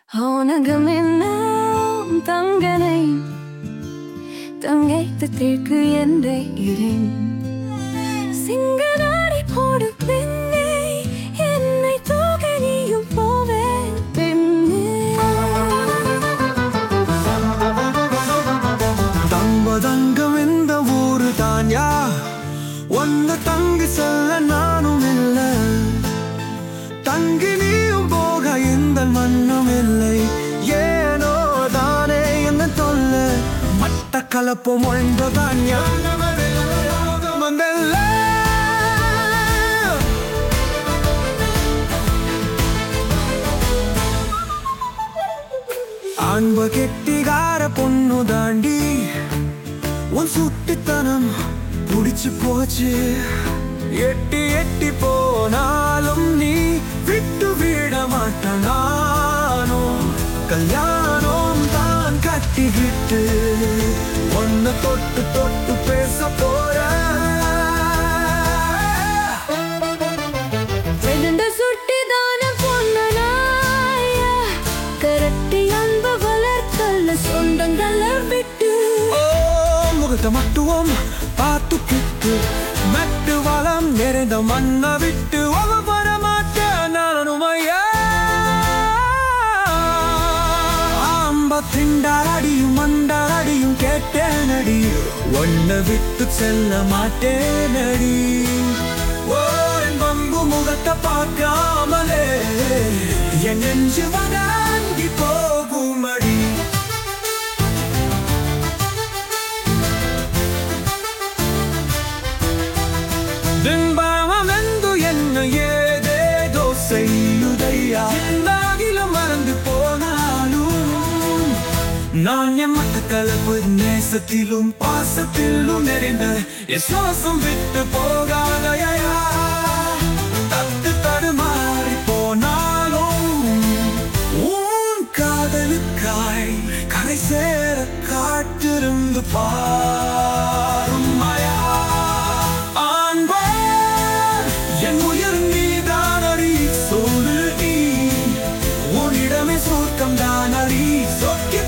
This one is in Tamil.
ஓனகமெல்லாம் தங்கனை தங்கைத்து தேக்கு என்றே இறேன் சிங்கனாடி போடு பெண்ணே என்னை தூக்க நீயும் போவேன் பெண்ணே தம்பதங்கம் இந்த ஊரு தான்யா ஒன்ன தங்கி செல்ல நானும் இல்ல தங்கி நீயும் போக இந்த மண்ணும் இல்லை ஏனோ தானே என்ன தொல்ல மட்ட கலப்பம் ஒன்றதான் வந்தல்ல அன்ப கெட்டிகார பொண்ணு தாண்டி உன் சுட்டித்தனம் புடிச்சு போச்சு எட்டி எட்டி போனாலும் நீ விட்டு விட மாட்டனானோ கல்யாணம் தான் கட்டிக்கிட்டு ஒன்ன தொட்டு தொட்டு பேச போற ரெண்டு சுட்டிதான பொன்னனாயா கரட்டி அன்பு வளர்த்தல்ல சொந்தங்களை விட்டு ஓ முகத்தை மட்டும் பார்த்துக்கிட்டு மெட்டு வளம் நிறைந்த மண்ணை விட்டு ஒவ வர மாட்டேன் நானும் ஐயா ஆம்ப திண்டாரடியும் மண்டாரடியும் கேட்டேனடி ஒன்ன விட்டு செல்ல மாட்டேனடி ஓ என் பம்பு முகத்தை பார்க்காமலே என் நெஞ்சு வதங்கி போகுமடி பிம்பமெந்து என்ன ஏதேதோ செய்யுதையா எல்லாகிலும் மறந்து போனாலும் நான் என் மத்த கலப்பு நேசத்திலும் பாசத்திலும் நிறைந்த என் சுவாசம் விட்டு போகாதையா தத்து தடுமாறி போனாலும் உன் காதலுக்காய் கரை சேர காட்டிருந்து பாரும் மாயா ஆண்பா என் உயிர் நீதானடி சொல்லு நீ உன்னிடமே சொர்க்கம் தானடி சொர்க்க